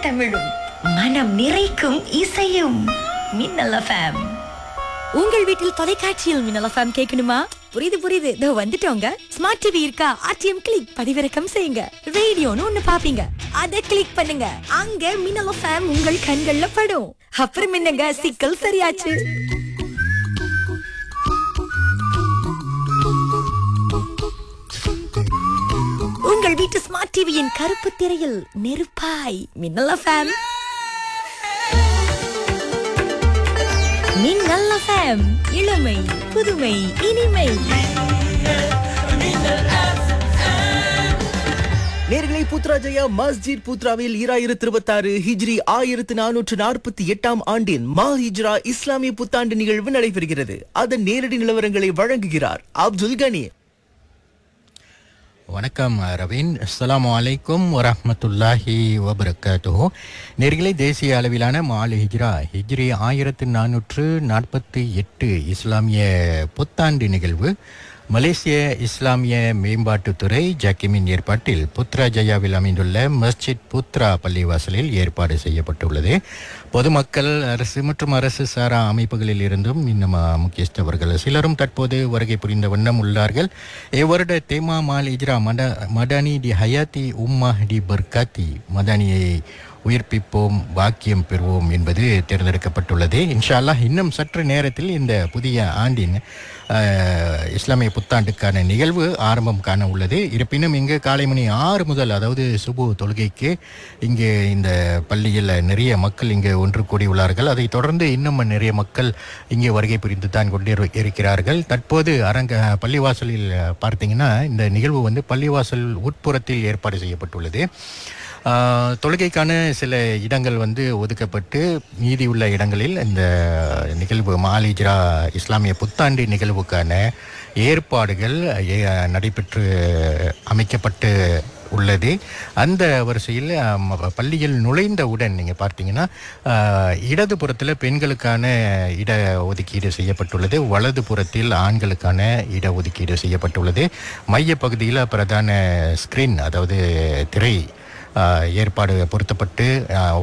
தமிழும் மனம் நிறைக்கும் இசையும் மின்னல் எஃப்எம் உங்கள் வீட்டில் தொலைக்காட்சியில் மின்னல் எஃப்எம் கேட்கணுமா புரியுது புரியுது இதோ வந்துட்டோங்க ஸ்மார்ட் டிவி இருக்கா ஆர்டிஎம் கிளிக் பதிவிறக்கம் செய்யுங்க ரேடியோன்னு ஒண்ணு பாப்பீங்க அத கிளிக் பண்ணுங்க அங்க மின்னல் எஃப்எம் உங்கள் கண்கள்ல படும் அப்புறம் என்னங்க சிக்கல் சரியாச்சு உங்கள் வீட்டு ஸ்மார்ட் டிவியின் கருப்பு திரையில் நெருப்பாய் மின்னல் எஃப்எம் மின்னல் எஃப்எம் இளமை புதுமை இனிமை நேர்களை புத்ராஜயா மஸ்ஜித் புத்ராவில் ஈராயிரத்து இருபத்தாறு ஹிஜ்ரி ஆயிரத்து நானூற்று நாற்பத்தி எட்டாம் ஆண்டின் மா ஹிஜ்ரா இஸ்லாமிய புத்தாண்டு நிகழ்வு நடைபெறுகிறது அதன் நேரடி நிலவரங்களை வழங்குகிறார் அப்துல் கனி வணக்கம் ரவீன் அஸ்ஸலாமு அலைக்கும் வரஹ்மத்துல்லாஹி வபரகாத்துஹு நேர்களை தேசிய அளவிலான மால் ஹிஜ்ரா ஹிஜ்ரி ஆயிரத்து நானூற்று நாற்பத்தி எட்டு இஸ்லாமிய புத்தாண்டு நிகழ்வு மலேசிய இஸ்லாமிய மேம்பாட்டுத்துறை ஜக்கிமின் ஏற்பாட்டில் புத்ரா ஜயாவில் அமைந்துள்ள மஸ்ஜித் புத்ரா பள்ளிவாசலில் ஏற்பாடு செய்யப்பட்டுள்ளது பொதுமக்கள் அரசு மற்றும் அரசு சாரா அமைப்புகளில் இருந்தும் இன்னும் அஹ், முக்கியஸ்தவர்கள் சிலரும் தற்போது வருகை புரிந்த வண்ணம் உள்ளார்கள் இவ்வருட தேமா மால் இஜ்ரா மட மடானி டி ஹயாத்தி உம்மா டி பர்காத்தி மதானியை உயிர்ப்பிப்போம் வாக்கியம் பெறுவோம் என்பது தேர்ந்தெடுக்கப்பட்டுள்ளது இன்ஷா அல்லாஹ் இன்னும் சற்று நேரத்தில் இந்த புதிய ஆண்டின் அஹ், இஸ்லாமிய புத்தாண்டுக்கான நிகழ்வு ஆரம்பம் காண உள்ளது இருப்பினும் இங்கு காலை மணி ஆறு முதல் அதாவது சுபு தொழுகைக்கு இங்கே இந்த பள்ளியில் நிறைய மக்கள் இங்கே ஒன்று கூடியுள்ளார்கள் அதைத் தொடர்ந்து இன்னும் நிறைய மக்கள் இங்கே வருகை புரிந்து தான் கொண்டு இருக்கிறார்கள் தற்போது அரங்க பள்ளிவாசலில் பார்த்தீங்கன்னா இந்த நிகழ்வு வந்து பள்ளிவாசல் உட்புறத்தில் ஏற்பாடு செய்யப்பட்டுள்ளது ஆஹ், தொழுகைக்கான சில இடங்கள் வந்து ஒதுக்கப்பட்டு மீதியுள்ள இடங்களில் இந்த நிகழ்வு மாலிஜ்ரா இஸ்லாமிய புத்தாண்டு நிகழ்வுக்கான ஏற்பாடுகள் ஏ- நடைபெற்று அமைக்கப்பட்டு உள்ளது அந்த வரிசையில் ஆம், பள்ளியில் நுழைந்தவுடன் நீங்கள் பார்த்தீங்கன்னா ஆஹ், இடதுபுறத்தில் பெண்களுக்கான இட ஒதுக்கீடு செய்யப்பட்டுள்ளது வலது புறத்தில் ஆண்களுக்கான இட ஒதுக்கீடு செய்யப்பட்டுள்ளது மையப்பகுதியில் பிரதான ஸ்கிரீன் அதாவது திரை ஆஹ், ஏற்பாடு பொருத்தப்பட்டு ஆஹ்,